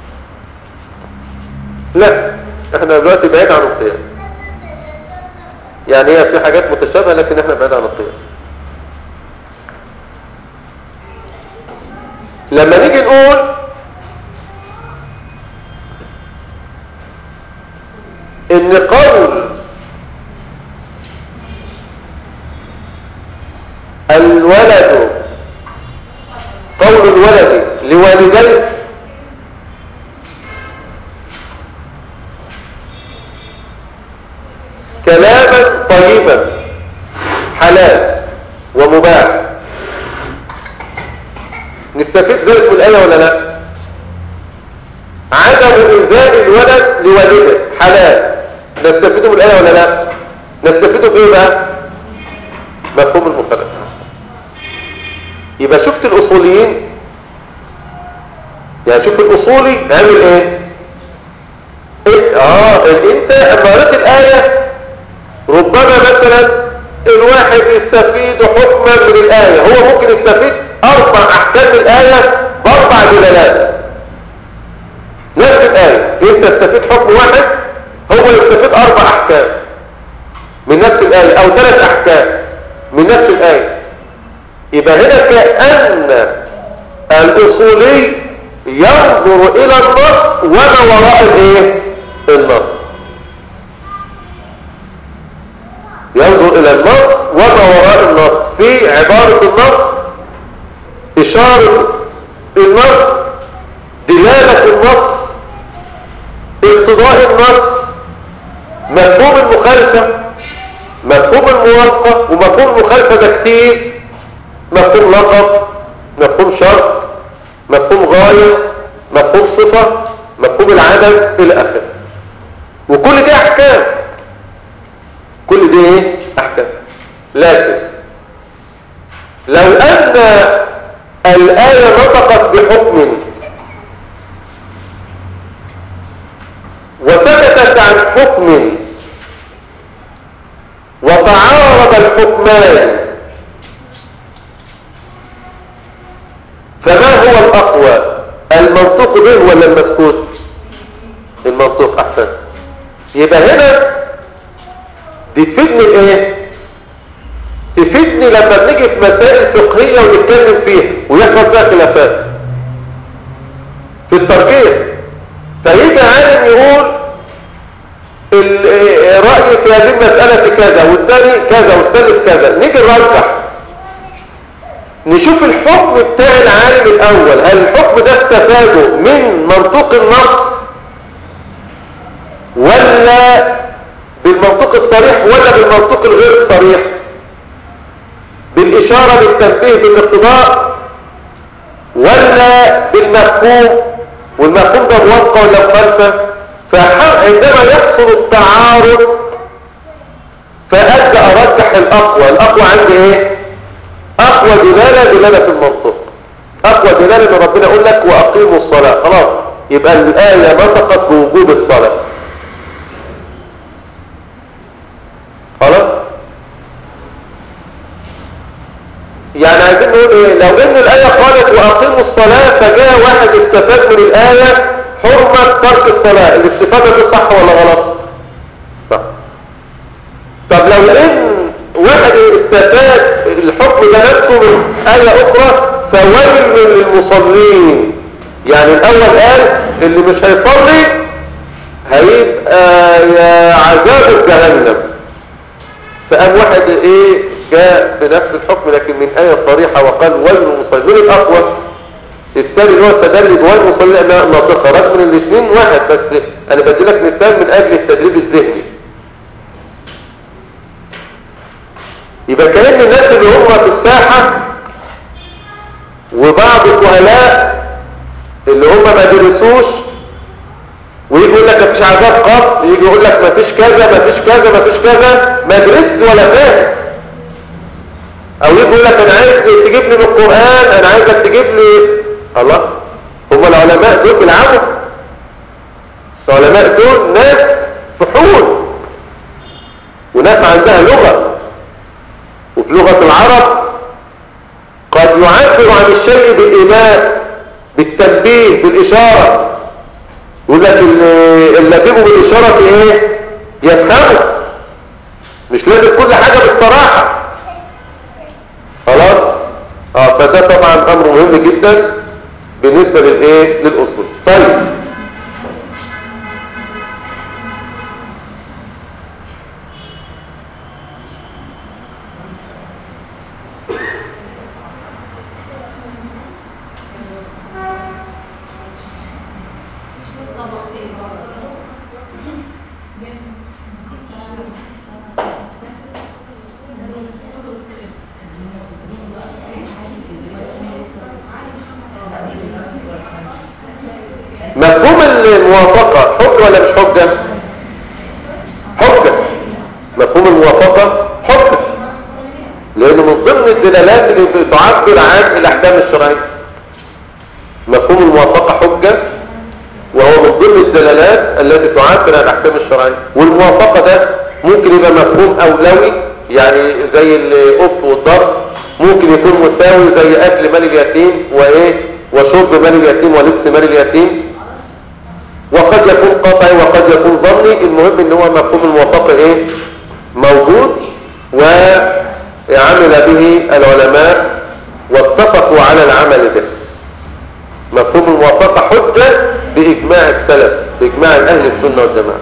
[SPEAKER 1] لا احنا دلوقتي بعيد عن القياس يعني هي في حاجات متشابهه لكن احنا بعيد عن القياس لما نيجي نقول ان قول الولد قول الولد لوالديه كلاما طيبا حلال ومباح نستفيد ذلك من الآية ولا لا عدم إنزال الولد لوالده حلال نستفيده من الآية ولا لا نستفيده بإيه بقى مفهوم المخالفة يبقى شفت الأصوليين يعني شوف الأصولي عامل ايه إيه؟ اه انت اما قريت الآية ربما مثلا الواحد يستفيد حكما من الآية هو ممكن يستفيد أربع أحكام من الآية بأربع دلالات نفس الآية انت تستفيد حكم واحد هو يستفيد أربع أحكام الآية أو ثلاث أحكام من نفس الآية يبقى هنا كأن الأصولي ينظر إلى النص وما وراء الإيه؟ النص ينظر إلى النص وما وراء النص في عبارة النص إشارة النص دلالة النص اقتضاء النص مفهوم المخالفة مفهوم الموافقة ومفهوم المخالفة ده كتير مفهوم لقب مفهوم شرط مفهوم غاية مفهوم صفة مفهوم العدد إلى آخره وكل دي أحكام كل دي ايه أحكام لكن لو أن الآية نطقت بحكم وسكتت عن حكم وتعارض الحكمان فما هو الأقوى المنطوق به ولا المسكوت المنطوق أحسن يبقى هنا دي تفيدني ايه تفيدني لما بنيجي في مسائل فقهية ونتكلم فيها ويحصل فيها خلافات في الترجيح فيجي عالم يقول الرأي في هذه المسألة كذا والثاني كذا والثالث كذا نيجي نرجح نشوف الحكم بتاع العالم الأول هل الحكم ده استفاده من منطوق النص ولا بالمنطوق الصريح ولا بالمنطوق الغير الصريح بالإشارة بالتنبيه بالاقتضاء ولا بالمفهوم والمفهوم ده موافقة ولا مخالفة فعندما يحصل التعارض فأبدأ أرجح الأقوى الأقوى عندي إيه أقوى دلالة دلالة المنطق أقوى دلالة إن ربنا يقول لك وأقيموا الصلاة خلاص يبقى الآية نطقت بوجوب الصلاة خلاص يعني عايزين نقول ايه لو ان الآية قالت وأقيموا الصلاة فجاء واحد استفاد من الآية حرمة ترك الصلاة الاستفادة دي صح ولا غلط صح طب لو ان واحد استفاد الحكم ده نفسه من آية أخرى فويل للمصلين يعني الأول قال اللي مش هيصلي هيبقى يا عذاب جهنم فقام واحد ايه جاء بنفس الحكم لكن من آية صريحة وقال ويل للمصلين الأقوى الثاني اللي هو التدرج والمصلي لأنها ناطقة رغم من الاثنين واحد بس أنا بدي لك مثال من أجل التدريب الذهني يبقى كأن الناس اللي هم في الساحة وبعض الجهلاء اللي هم ما درسوش ويجي يقول لك مفيش عذاب قط يجي يقول لك مفيش كذا مفيش كذا مفيش كذا ما درست ولا فاهم او يجي يقول لك انا عايز تجيب لي من القرآن انا عايزك تجيب لي الله هم العلماء دول بيلعبوا العلماء دول ناس فحول وناس عندها لغة وفي لغة العرب قد يعبر عن الشيء بالإيماء بالتنبيه بالإشارة يقول لك اللي اجيبه بالإشارة في ايه يفهمه مش لازم كل حاجة بالصراحة خلاص اه فده طبعا امر مهم جدا بالنسبة للايه للأصول طيب مفهوم الموافقة حجة ولا مش حجة حجة مفهوم الموافقة حجة لأنه من ضمن الدلالات اللي تعبر عن الأحكام الشرعية مفهوم الموافقة حجة وهو من ضمن الدلالات التي تعبر عن الأحكام الشرعية والموافقة ده ممكن يبقى مفهوم أولوي يعني زي الأف والضرب ممكن يكون مساوي زي أكل مال اليتيم وإيه وشرب مال اليتيم ولبس مال اليتيم وقد يكون قطعي وقد يكون ظني المهم ان هو مفهوم الموافقة ايه موجود وعمل به العلماء واتفقوا على العمل به مفهوم الموافقة حجة بإجماع السلف بإجماع أهل السنة والجماعة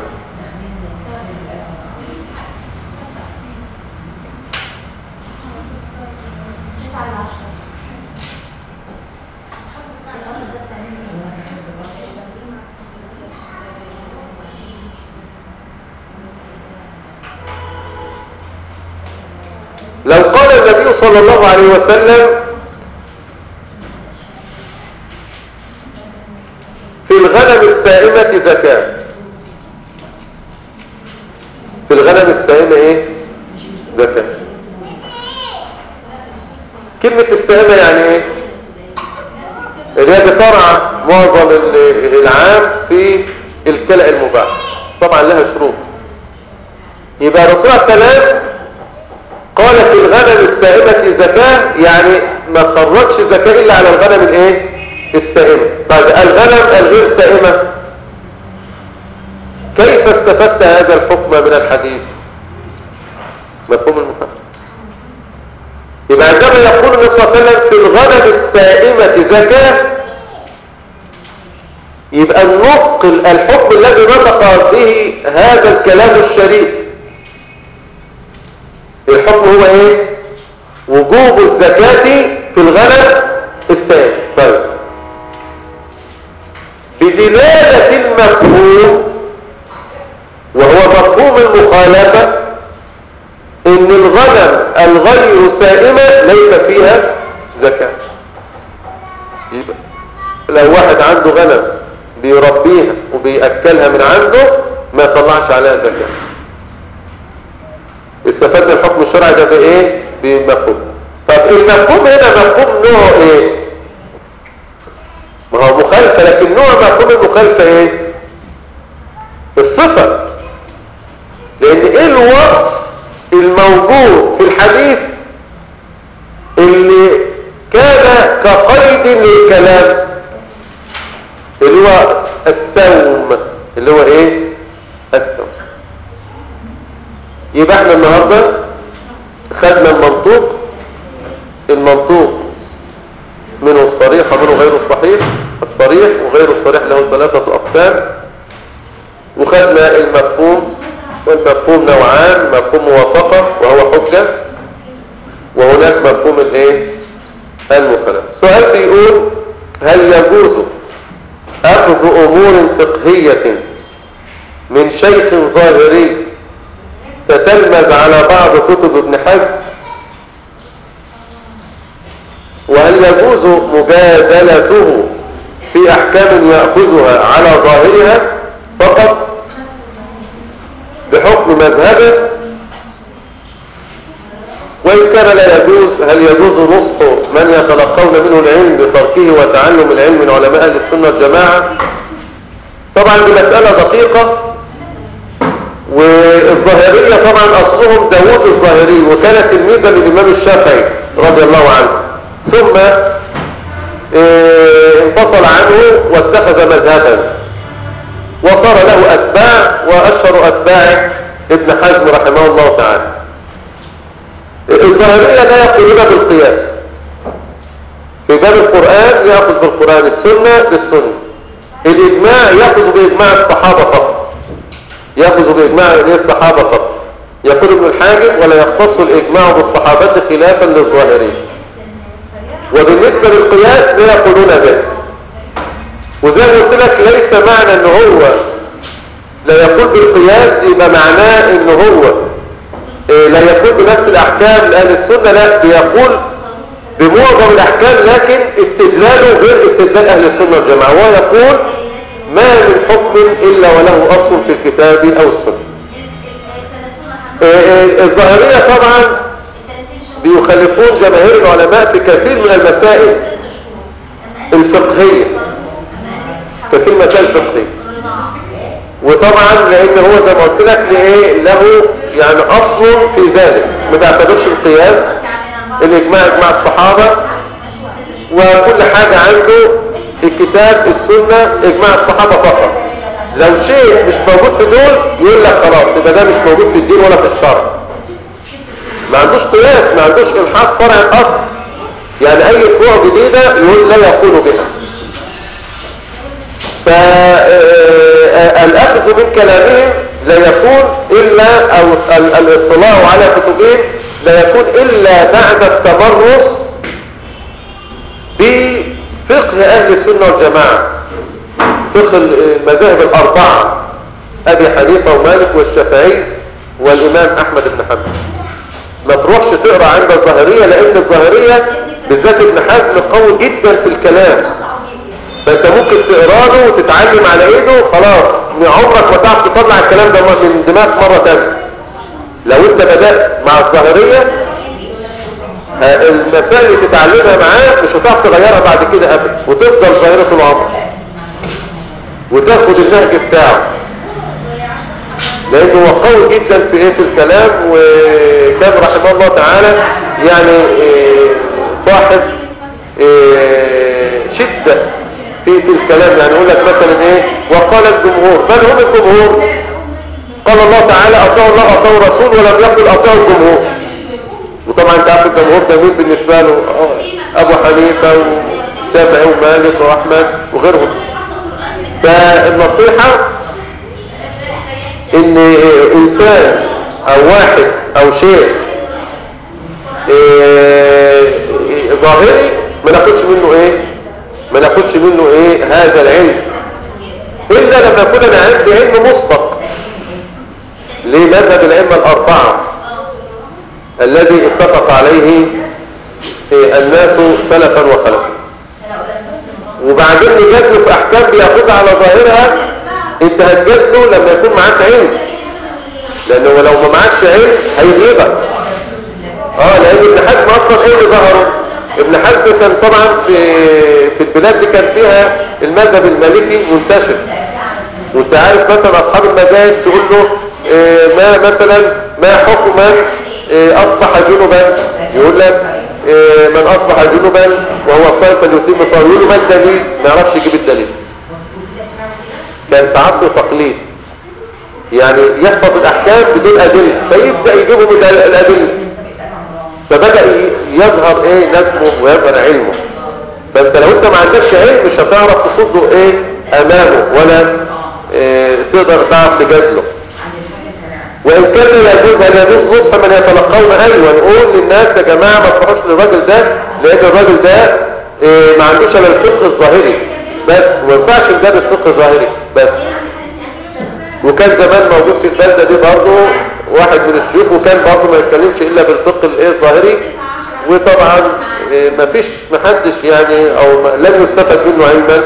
[SPEAKER 1] لو قال النبي صلى الله عليه وسلم في الغنم السائمة زكاة في الغنم السائمة ايه زكاة كلمة السائمة يعني ايه اللي هي بترعى معظم ال- العام في الكلى المباح طبعا لها شروط يبقى الرسول عليه السلام قال في الغنم السائمة زكاة يعني ما خرجش زكاة إلا على الغنم الايه السائمة طيب الغنم الغير سائمة كيف استفدت هذا الحكم من الحديث مفهوم المفهوم يبقى عندما يقول النبي صلى الله عليه وسلم في الغنم السائمة زكاة يبقى النطق الحكم الذي نطق به هذا الكلام الشريف الحكم هو ايه وجوب الزكاة في الغنم الثاني طيب بدلالة المفهوم وهو مفهوم المخالفة ان الغنم الغير سائمة ليس فيها زكاة يبقى لو واحد عنده غنم بيربيها وبيأكلها من عنده ما يطلعش عليها زكاة استفدنا الحكم الشرعي ده بايه بمفهوم طب المفهوم هنا مفهوم نوع ايه ما هو مخالفة لكن نوع مفهوم المخالفة ايه الصفة لان ايه الوصف الموجود في الحديث اللي كان كقيد للكلام اللي هو السوم اللي هو ايه السوم يبقى احنا النهاردة خدنا المنطوق المنطوق منه الصريح ومنه غير الصحيح الصريح وغير الصريح له ثلاثة أقسام وخدنا المفهوم والمفهوم نوعان مفهوم موافقة وهو حجة وهناك مفهوم الايه المخالفة سؤال بيقول هل يجوز أخذ أمور فقهية من شيخ ظاهري تتلمذ على بعض كتب ابن حزم وهل يجوز مجادلته في أحكام يأخذها على ظاهرها فقط بحكم مذهبه وإن كان لا يجوز هل يجوز نصح من يتلقون منه العلم بتركه وتعلم العلم من علماء أهل السنة والجماعة طبعا دي مسألة دقيقة والظاهرية طبعا أصلهم داوود الظاهري وكان تلميذا للإمام الشافعي رضي الله عنه ثم اه انفصل عنه واتخذ مذهبا وصار له أتباع وأشهر أتباعه ابن حزم رحمه الله تعالى الظاهرية لا يقولون بالقياس في باب القرآن يأخذ بالقرآن السنة بالسنة الإجماع يأخذ بإجماع الصحابة فقط يأخذ بإجماع الصحابة فقط يقول ابن الحاجب ولا يختص الإجماع بالصحابة خلافا للظاهرين وبالنسبة للقياس لا يقولون ذلك وزي ما قلت لك ليس معنى ان هو لا يقول بالقياس يبقى معناه ان هو إيه لا يقول بنفس الاحكام لأهل السنة لا بيقول بمعظم الاحكام لكن استدلاله غير استدلال اهل السنة والجماعة وهو يقول ما من حكم الا وله اصل في الكتاب او السنة إيه الظاهرية طبعا بيخالفون جماهير العلماء في كثير من المسائل الفقهية كثير مسائل فقهية وطبعا لان هو زي ما قلت لك لايه له يعني اصل في ذلك ما بيعتبرش القياس الاجماع اجماع الصحابة وكل حاجة عنده الكتاب السنة اجماع الصحابة فقط لو شيء مش موجود في دول يقول لك خلاص يبقى ده مش موجود في الدين ولا في الشرع ما عندوش قياس ما عندوش الحاق فرع الاصل يعني اي فروع جديدة يقول لا يقول بها فالاخذ من كلامهم لا يكون الا او ال- الاطلاع على كتبهم لا يكون الا بعد التمرس بفقه اهل السنة والجماعة فقه المذاهب الاربعة ابي حنيفة ومالك والشافعي والامام احمد بن حنبل ما تروحش تقرا عند الظاهرية لان الظاهرية بالذات ابن حزم قوي جدا في الكلام فانت ممكن تقرا له وتتعلم على ايده خلاص عمرك ما تعرف تطلع الكلام ده من دماغك مرة تانية لو انت بدأت مع الظاهرية ه- المسائل اللي تتعلمها معاه مش هتعرف تغيرها بعد كده ابدا وتفضل ظاهرة طول عمرك وتاخد النهج بتاعه لانه هو قوي جدا في ايه في الكلام وكان رحمه الله تعالى يعني إيه، صاحب إيه، شدة في في الكلام يعني يقول لك مثلا ايه وقال الجمهور من هم الجمهور قال الله تعالى اطاعوا الله اطاعوا الرسول ولم يقل اطاعوا الجمهور وطبعا انت عارف الجمهور ده مين بالنسبه له آه، ابو حنيفه وشافعي ومالك واحمد وغيرهم فالنصيحه ان انسان او واحد او شيء إيه، ظاهري ما ناخدش منه ايه ما ناخدش منه ايه هذا العلم الا لما يكون انا عندي علم مسبق لمذهب الائمه الاربعه الذي اتفق عليه إيه، الناس سلفا وخلفا وبعدين نجادله في احكام بياخدها على ظاهرها انت هتجادله لما يكون معاك علم لانه لو ما معكش علم هيغيبك اه لان ابن حزم اصلا ايه اللي ظهره ابن حزم كان طبعا في في البلاد دي كان فيها المذهب المالكي منتشر وانت عارف مثلا اصحاب المذاهب تقول له آه، ما مثلا ما حكم من آه، اصبح جنبا يقول لك آه، من اصبح جنبا وهو صائم فليتم صومه يقول له ما الدليل ما يعرفش يجيب الدليل كان تعبد تقليد يعني يحفظ الاحكام بدون ادله فيبدا يجيبهم الأ- الادله فبدا ي- يظهر ايه نجمه ويظهر علمه فانت لو انت ما عندكش علم مش هتعرف تصده ايه امامه ولا إيه تقدر تعرف تجادله وان كان لا يجوز هل يجوز نصح من يتلقون ايوه نقول للناس يا جماعه ما تروحوش للراجل ده لان الراجل ده إيه ما عندوش الا الفقه الظاهري بس وما ينفعش ندرس الفقه الظاهري بس وكان زمان موجود في البلده دي برضه واحد من الشيوخ وكان برضه ما يتكلمش الا بالفقه الايه الظاهري وطبعا إيه، ما فيش ما حدش يعني او ما- لم يستفد منه علما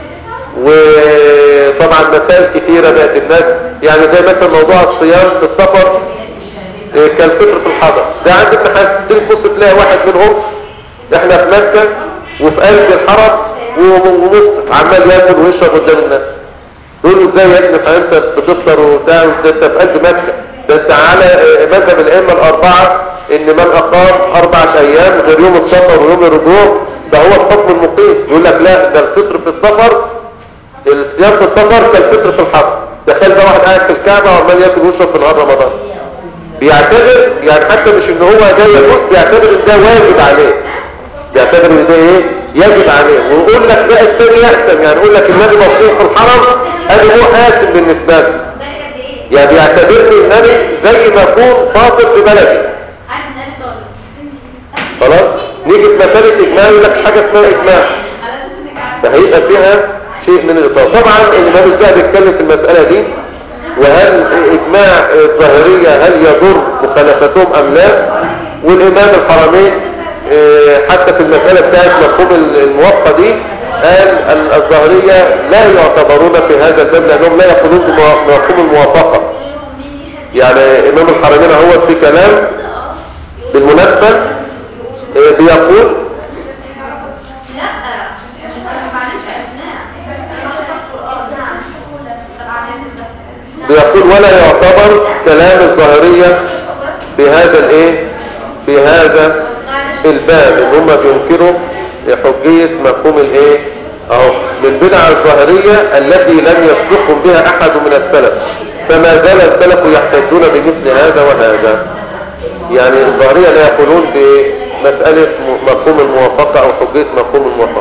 [SPEAKER 1] وطبعا مسائل كثيرة بقت الناس يعني زي مثلا موضوع الصيام في السفر إيه، كالفطر في الحضر ده عند ابن حزم تيجي تبص تلاقي واحد منهم احنا في مكة وفي قلب الحرم ومسلم عمال ياكل ويشرب قدام الناس يقول له ازاي يا ابني فانت بتفطر وبتاع وانت انت في قلب مكة ده انت على آه، مذهب الائمه الاربعه ان من اقام اربعه ايام غير يوم السفر ويوم الرجوع ده هو الحكم المقيم يقول لك لا ده الفطر في السفر الصيام في السفر كالفطر في الحرم تخيل ده واحد قاعد في الكعبه وعمال ياكل ويشرب في نهار رمضان بيعتبر يعني حتى مش ان هو ده يجوز بيعتبر ان ده واجب عليه بيعتبر ان ده ايه يجب عليه ويقول لك لا الثاني يحسن يعني يقول لك النبي مصروف في الحرم ادي هو حاسم بالنسبه له يعني بيعتبرني النبي زي ما اكون فاطر في بلدي خلاص نيجي في مساله اجماع يقول لك حاجه اسمها اجماع فهيبقى فيها شيء من الاطار طبعا الامام الذهبي بيتكلم في المساله دي وهل اجماع الظاهريه هل يضر مخالفتهم ام لا والامام الحرمين آه، حتى في المساله بتاعت مفهوم الموافقه دي قال ال- الظاهريه لا يعتبرون في هذا الباب لانهم لا يقولون بمفهوم الموافقه يعني امام الحرمين هو في كلام بالمناسبه آه، بيقول بيقول ولا يعتبر كلام الظاهرية بهذا الايه بهذا الباب ان هم بينكروا حجية مفهوم الايه اهو من بدع الظاهرية التي لم يسبقهم بها احد من السلف فما زال السلف يحتجون بمثل هذا وهذا يعني الظاهرية لا يقولون بمسألة م- مفهوم الموافقة أو حجية مفهوم الموافقة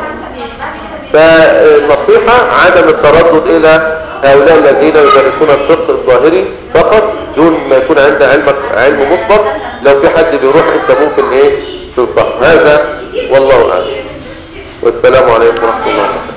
[SPEAKER 1] فالنصيحة عدم التردد إلى هؤلاء الذين يدرسون الفقه الظاهري فقط دون ما يكون عند علمك علم مسبق لو في حد بيروح انت ممكن ايه تنصح هذا والله أعلم والسلام عليكم ورحمة الله وبركاته